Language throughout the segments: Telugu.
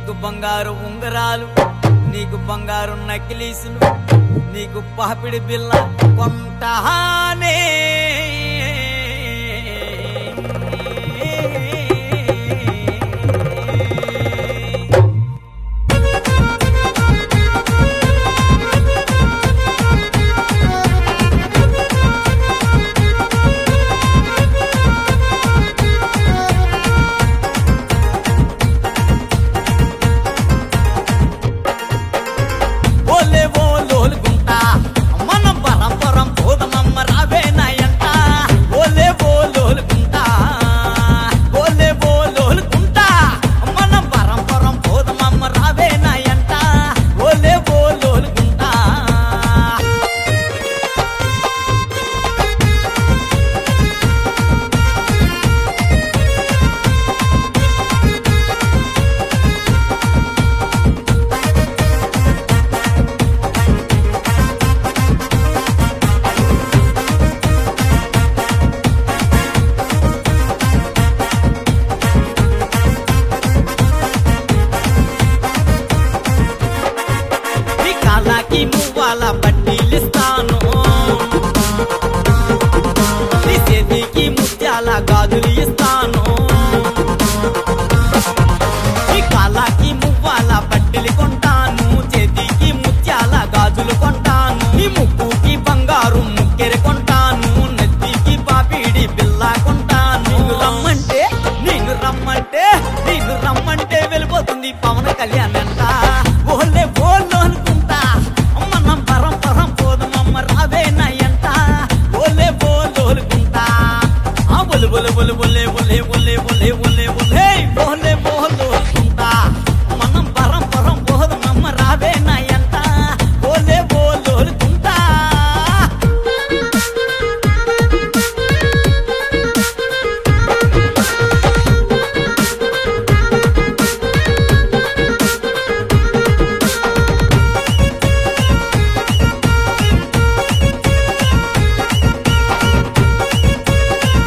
నీకు బంగారు ఉంగరాలు నీకు బంగారు నకిలీసులు నీకు పాపిడి బిల్ల కొంటానే ఓలే ఓలోలుకుంటా మనం పరంపరం పోదమమ్మ రావే నాయంట ఓలే ఓలోలుకుంటా ఓలే ఓలోలుకుంటా మనం పరంపరం పోదమమ్మ రావే నాయంట ఓలే ఓలోలుకుంటా నీ కాలాకి మువ్వాల పట్టీలిస్తాను నీ చేతికి ముత్యాల గాజులు ఇస్తాను నీ కాలాకి మువ్వాల పట్టీలు కొంటాను చేతికి ముత్యాల గాజులు కొంటాను నీ ముక్కుకి బంగారు ముక్కెర కొంటాను నెత్తికి పాపిడి బిల్ల కొంటాను నీకు రమ్మంటే నేను రమ్మంటే నేను రమ్మంటే వెళ్ళిపోతుంది పవన్ కళ్యాణ్ అంట ఓలే ఓలో అనుకుంటా మనం పరం పరం పోదమమ్మ రావే నాయంట ఓలే ఓలో అనుకుంటా ఆ ఒలు ఒలు ఒలు ఒలే ఒలే ఒలే ఒలే ఒలే ఒలే ఓలే ఓలో అనుకుంటా మనం పరం పరం పోదమమ్మ రావే నాయంట ఓలే ఓలో అనుకుంటా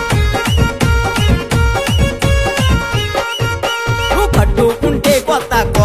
నువ్వు కట్టుకుంటే కొత్త